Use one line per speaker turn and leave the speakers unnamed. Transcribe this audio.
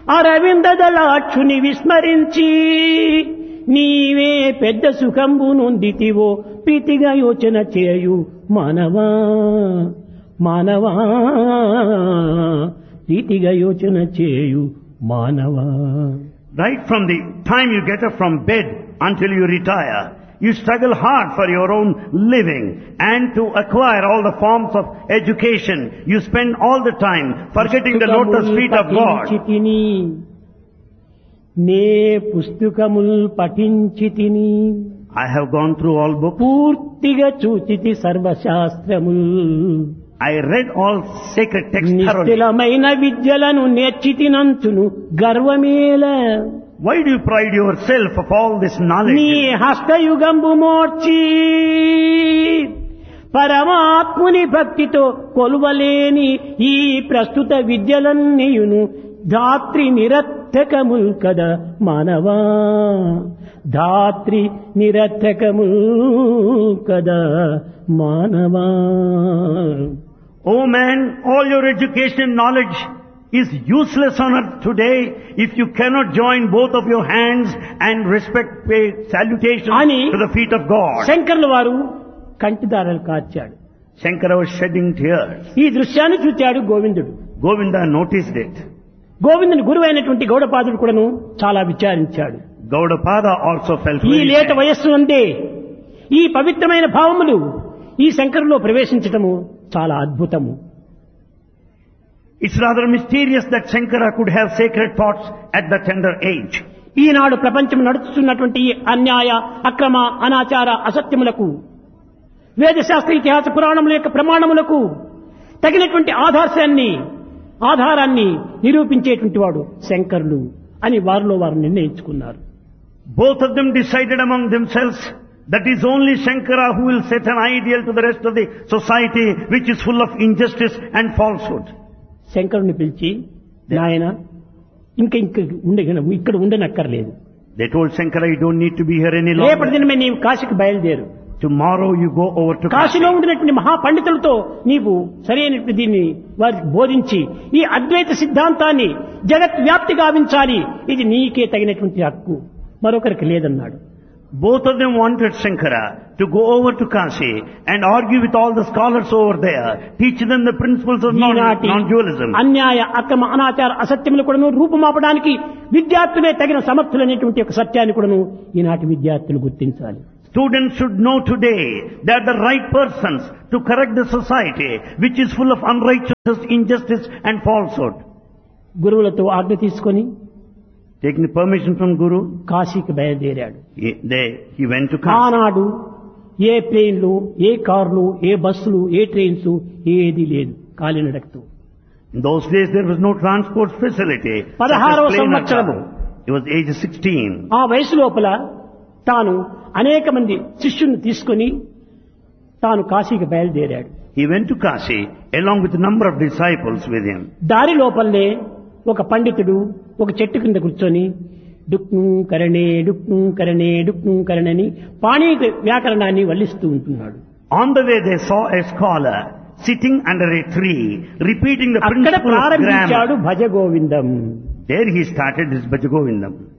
అరవిందదలాక్షుని విస్మరించి నీవే పెద్ద సుఖంబు నొందితివో ప్రీతిగా యోచన చేయు మానవా మానవా ప్రీతిగా యోచన చేయు మానవా
Right from the time you get up from bed until you retire, you struggle hard for your own living and to acquire all the forms of education. You spend all the time forgetting the lotus feet of God.
పఠించితిని నే పుస్తకముల్ పఠించితిని
I have gone through all books.
పూర్తిగా చూచితి సర్వశాస్త్రముల్
I read all sacred texts thoroughly.
నిశ్చలమైన విద్యలను నేర్చితినంచును గర్వమేల
Why do you pride yourself of all this
నీ
knowledge?
హస్తయుగంబు మోర్చి పరమాత్ముని భక్తితో కొలువలేని ఈ ప్రస్తుత విద్యలన్నీయును ధాత్రి నిరర్థకముల్ కదా మానవా ధాత్రి నిరర్థకముల్ కదా మానవా
Oh man, all your education and knowledge is useless on earth today if you cannot join both of your hands and respect pay salutation
Ani-
to the feet of God.
శంకర్ల వారు కంటిదారలు కార్చాడు
Shankara was shedding tears.
ఈ దృశ్యాన్ని చూచాడు గోవిందుడు
Govinda noticed it.
గోవిందుని గురువైనటువంటి గౌడపాదుడు కూడాను చాలా విచారించాడు
Gaudapada also felt
ఈ
very
లేత
sad.
వయస్సు అందే ఈ పవిత్రమైన భావములు ఈ శంకరులో ప్రవేశించటము చాలా అద్భుతము
It's rather mysterious that Shankara could have sacred thoughts at the tender age.
ఈనాడు ప్రపంచం నడుస్తున్నటువంటి ఈ అన్యాయ అక్రమ అనాచార అసత్యములకు వేదశాస్త్ర ఇతిహాస పురాణముల యొక్క ప్రమాణములకు తగినటువంటి ఆధార్యాన్ని ఆధారాన్ని నిరూపించేటువంటి వాడు శంకరులు అని వారిలో వారు నిర్ణయించుకున్నారు
Both of them decided among themselves that is only Shankara who will set an ideal to the rest of the society which is full of injustice and falsehood.
శంకరుని పిలిచి నాయన ఇంకా ఇంకా ఉండే ఇక్కడ ఉండనక్కర్లేదు
They told Shankara, you don't need to be here any
రేపటి
longer.
దినమే నీవు కాశీకి బయలుదేరు
Tomorrow you go over to Kashi.
కాశీలో ఉండినటువంటి మహాపండితులతో నీవు సరైన దీన్ని వారికి బోధించి ఈ అద్వైత సిద్ధాంతాన్ని జగత్ వ్యాప్తి గావించాలి ఇది నీకే తగినటువంటి హక్కు మరొకరికి లేదన్నాడు
Both of them wanted Shankara to go over to Kashi and argue with all the scholars over there, teach them the principles of non-
ఈనాటి
non-dualism.
అన్యాయ అక్రమ అనాచార అసత్యములు కూడాను రూపుమాపడానికి విద్యార్థులే తగిన సమర్థులనేటువంటి ఒక సత్యాన్ని కూడాను ఈనాటి విద్యార్థులు గుర్తించాలి
Students should know today they are the right persons to correct the society which is full of unrighteousness, injustice and falsehood.
గురువులతో ఆజ్ఞ తీసుకొని
Taking permission from Guru,
కాశీకి బయలుదేరాడు
he, they, he went to Kashi.
ఆనాడు ఏ ప్లేన్లు ఏ కార్లు ఏ బస్సులు ఏ trains ఏది లేదు కాలినడకతో
In those days there was no transport facility. such as
పదహారవ
plane or
సంవత్సరము.
car. He was age 16.
ఆ వయసు లోపల తాను అనేక మంది శిష్యుల్ని తీసుకొని తాను కాశీకి బయలుదేరాడు
He went to Kashi along with a number of disciples with him.
దారి లోపలనే ఒక పండితుడు ఒక చెట్టు కింద కూర్చొని డుక్ను కరణే డుక్ను కరణే డుక్ను కరణని పాణీ వ్యాకరణాన్ని వల్లిస్తూ ఉంటున్నాడు
On the way they saw a scholar sitting under a tree repeating the
అక్కడ
principle of
ప్రారంభించాడు
grammar.
భజ గోవిందం
There he started his Bhajagovindam.